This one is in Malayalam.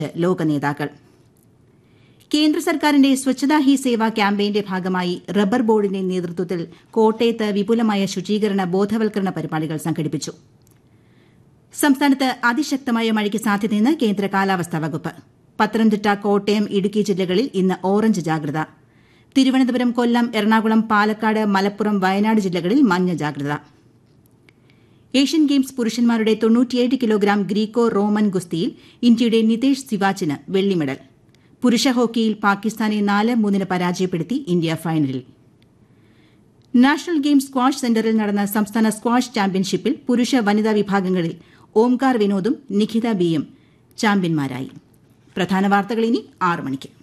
ലോക നേതാക്കൾ കേന്ദ്ര സർക്കാരിന്റെ സ്വച്ഛതാ ഹി സേവ ക്യാമ്പയിന്റെ ഭാഗമായി റബ്ബർ ബോർഡിന്റെ നേതൃത്വത്തിൽ കോട്ടയത്ത് വിപുലമായ ശുചീകരണ ബോധവൽക്കരണ പരിപാടികൾ സംഘടിപ്പിച്ചു സംസ്ഥാനത്ത് അതിശക്തമായ മഴയ്ക്ക് സാധ്യതയെന്ന് കേന്ദ്ര കാലാവസ്ഥാ വകുപ്പ് പത്തനംതിട്ട കോട്ടയം ഇടുക്കി ജില്ലകളിൽ ഇന്ന് ഓറഞ്ച് ജാഗ്രത തിരുവനന്തപുരം കൊല്ലം എറണാകുളം പാലക്കാട് മലപ്പുറം വയനാട് ജില്ലകളിൽ മഞ്ഞ ജാഗ്രത ഏഷ്യൻ ഗെയിംസ് പുരുഷന്മാരുടെ തൊണ്ണൂറ്റിയേഴ് കിലോഗ്രാം ഗ്രീക്കോ റോമൻ ഗുസ്തിയിൽ ഇന്ത്യയുടെ നിതേഷ് സിവാച്ചിന് വെള്ളി മെഡൽ പുരുഷ ഹോക്കിയിൽ പാകിസ്ഥാനെ നാല് മൂന്നിന് പരാജയപ്പെടുത്തി ഇന്ത്യ ഫൈനലിൽ നാഷണൽ ഗെയിംസ് സ്ക്വാഷ് സെന്ററിൽ നടന്ന സംസ്ഥാന സ്ക്വാഷ് ചാമ്പ്യൻഷിപ്പിൽ പുരുഷ വനിതാ വിഭാഗങ്ങളിൽ ഓംകാർ വിനോദും നിഖിത ബിയും ചാമ്പ്യന്മാരായി പ്രധാന വാർത്തകൾ ഇനി ആറ് മണിക്ക്